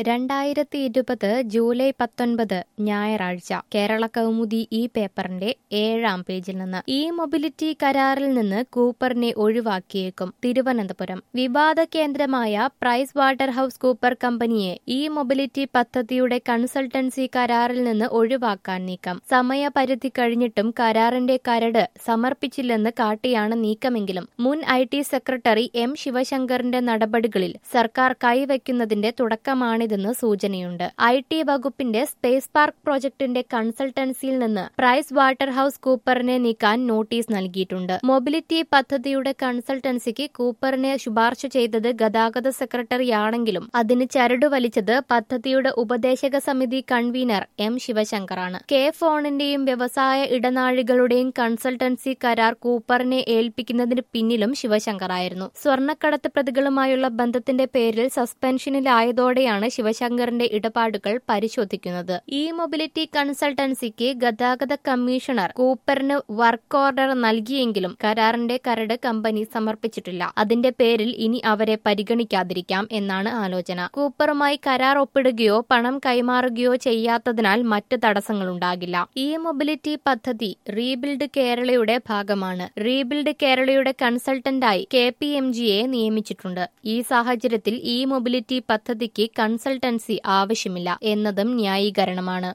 രണ്ടായിരത്തി ഇരുപത് ജൂലൈ പത്തൊൻപത് ഞായറാഴ്ച കേരള കൗമുദി ഈ പേപ്പറിന്റെ ഏഴാം പേജിൽ നിന്ന് ഈ മൊബിലിറ്റി കരാറിൽ നിന്ന് കൂപ്പറിനെ ഒഴിവാക്കിയേക്കും തിരുവനന്തപുരം വിവാദ കേന്ദ്രമായ പ്രൈസ് വാട്ടർ ഹൌസ് കൂപ്പർ കമ്പനിയെ ഈ മൊബിലിറ്റി പദ്ധതിയുടെ കൺസൾട്ടൻസി കരാറിൽ നിന്ന് ഒഴിവാക്കാൻ നീക്കം സമയപരിധി കഴിഞ്ഞിട്ടും കരാറിന്റെ കരട് സമർപ്പിച്ചില്ലെന്ന് കാട്ടിയാണ് നീക്കമെങ്കിലും മുൻ ഐ ടി സെക്രട്ടറി എം ശിവശങ്കറിന്റെ നടപടികളിൽ സർക്കാർ കൈവയ്ക്കുന്നതിന്റെ തുടക്കമാണിതെന്ന് സൂചനയുണ്ട് ഐ ടി വകുപ്പിന്റെ സ്പേസ് പാർക്ക് പ്രോജക്ടിന്റെ കൺസൾട്ടൻസിയിൽ നിന്ന് പ്രൈസ് വാട്ടർ ഹൌസ് കൂപ്പറിനെ നീക്കാൻ നോട്ടീസ് നൽകിയിട്ടുണ്ട് മൊബിലിറ്റി പദ്ധതിയുടെ കൺസൾട്ടൻസിക്ക് കൂപ്പറിനെ ശുപാർശ ചെയ്തത് ഗതാഗത സെക്രട്ടറിയാണെങ്കിലും അതിന് ചരട് വലിച്ചത് പദ്ധതിയുടെ ഉപദേശക സമിതി കൺവീനർ എം ശിവശങ്കറാണ് കെ ഫോണിന്റെയും വ്യവസായ ഇടനാഴികളുടെയും കൺസൾട്ടൻസി കരാർ കൂപ്പറിനെ ഏൽപ്പിക്കുന്നതിന് പിന്നിലും ശിവശങ്കറായിരുന്നു സ്വർണ്ണക്കടത്ത് പ്രതികളുമായുള്ള ബന്ധത്തിന്റെ പേരിൽ സസ്പെൻഷനിലായതോടെയാണ് ശിവശങ്കറിന്റെ ഇടപാടുകൾ പരിശോധിക്കുന്നത് ഈ മൊബിലിറ്റി കൺസൾട്ടൻസിക്ക് ഗതാഗത കമ്മീഷണർ കൂപ്പറിന് വർക്ക് ഓർഡർ നൽകിയെങ്കിലും കരാറിന്റെ കരട് കമ്പനി സമർപ്പിച്ചിട്ടില്ല അതിന്റെ പേരിൽ ഇനി അവരെ പരിഗണിക്കാതിരിക്കാം എന്നാണ് ആലോചന കൂപ്പറുമായി കരാർ ഒപ്പിടുകയോ പണം കൈമാറുകയോ ചെയ്യാത്തതിനാൽ മറ്റ് തടസ്സങ്ങളുണ്ടാകില്ല ഈ മൊബിലിറ്റി പദ്ധതി റീബിൽഡ് കേരളയുടെ ഭാഗമാണ് റീബിൽഡ് കേരളയുടെ കൺസൾട്ടന്റായി കെ പി എം ജിയെ നിയമിച്ചിട്ടുണ്ട് ഈ സാഹചര്യത്തിൽ ഈ മൊബിലിറ്റി പദ്ധതിക്ക് കൺസൾട്ടൻസി ആവശ്യമില്ല എന്നതും ന്യായീകരണമാണ്